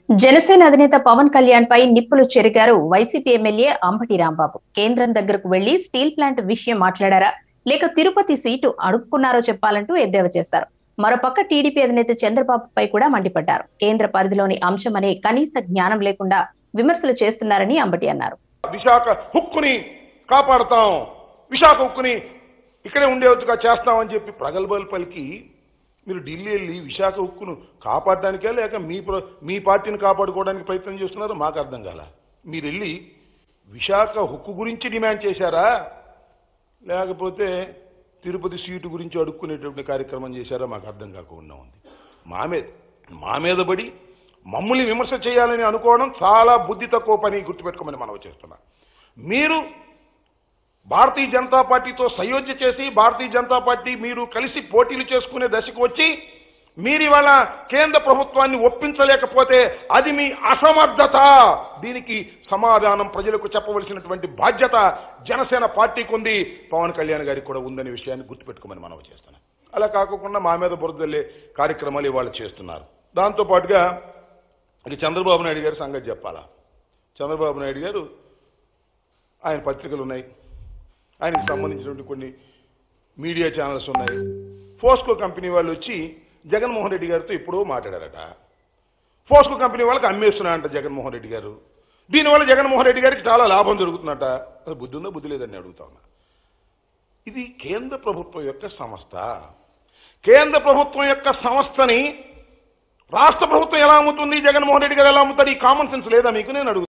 జనసేన అధినేత పవన్ కళ్యాణ్ పై నిప్పులు చెరిగారు వైసీపీ ఎమ్మెల్యే అంబటి రాంబాబు కేంద్రం దగ్గరకు వెళ్లి స్టీల్ ప్లాంట్ విషయం మాట్లాడారా లేక తిరుపతి సీటు అడుక్కున్నారో చెప్పాలంటూ ఎద్దేవా చేశారు మరోపక్క టీడీపీ అధినేత చంద్రబాబుపై కూడా మండిపడ్డారు కేంద్ర పరిధిలోని అంశం అనే కనీస జ్ఞానం లేకుండా విమర్శలు చేస్తున్నారని అంబటి అన్నారు విశాఖ హుక్కుని కాపాడతాం విశాఖ హుక్కుని ఇక్కడే ఉండేట్టుగా చేస్తామని చెప్పి ప్రగల్భాలు పలికి మీరు ఢిల్లీ వెళ్ళి విశాఖ హుక్కును కాపాడడానికే లేక మీ ప్ర- మీ పార్టీని కాపాడుకోవడానికి ప్రయత్నం చేస్తున్నారో మాకు అర్థం కాల మీరు వెళ్ళి విశాఖ హుక్కు గురించి డిమాండ్ చేశారా లేకపోతే తిరుపతి సీటు గురించి అడుక్కునేటువంటి కార్యక్రమం చేశారా మాకు అర్థం కాకుండా ఉంది మా మీద మా మీద పడి మమ్మల్ని విమర్శ చేయాలని అనుకోవడం చాలా బుద్ధి తక్కువ పని గుర్తుపెట్టుకోమని మనం చేస్తున్నాం మీరు భారతీయ జనతా పార్టీతో సయోధ్య చేసి భారతీయ జనతా పార్టీ మీరు కలిసి పోటీలు చేసుకునే దశకు వచ్చి మీరు ఇవాళ కేంద్ర ప్రభుత్వాన్ని ఒప్పించలేకపోతే అది మీ అసమర్థత దీనికి సమాధానం ప్రజలకు చెప్పవలసినటువంటి బాధ్యత జనసేన పార్టీకి ఉంది పవన్ కళ్యాణ్ గారికి కూడా ఉందనే విషయాన్ని గుర్తుపెట్టుకోమని మనం చేస్తున్నాం అలా కాకుండా మా మీద బురదల్లే కార్యక్రమాలు ఇవాళ చేస్తున్నారు దాంతో పాటుగా ఇక చంద్రబాబు నాయుడు గారి సంగతి చెప్పాలా చంద్రబాబు నాయుడు గారు ఆయన పత్రికలు ఉన్నాయి ఆయనకి సంబంధించినటువంటి కొన్ని మీడియా ఛానల్స్ ఉన్నాయి ఫోస్కో కంపెనీ వాళ్ళు వచ్చి జగన్మోహన్ రెడ్డి గారితో ఎప్పుడో మాట్లాడారట ఫోస్కో కంపెనీ వాళ్ళకి అమ్మేస్తున్నారంట జగన్మోహన్ రెడ్డి గారు దీనివల్ల జగన్మోహన్ రెడ్డి గారికి చాలా లాభం జరుగుతుందట అది బుద్ధి ఉందో బుద్ధి లేదని అడుగుతా ఉన్నా ఇది కేంద్ర ప్రభుత్వం యొక్క సంస్థ కేంద్ర ప్రభుత్వం యొక్క సంస్థని రాష్ట్ర ప్రభుత్వం ఎలా అమ్ముతుంది జగన్మోహన్ రెడ్డి గారు ఎలా అమ్ముతారు ఈ కామన్ సెన్స్ లేదా మీకు నేను అడుగుతాను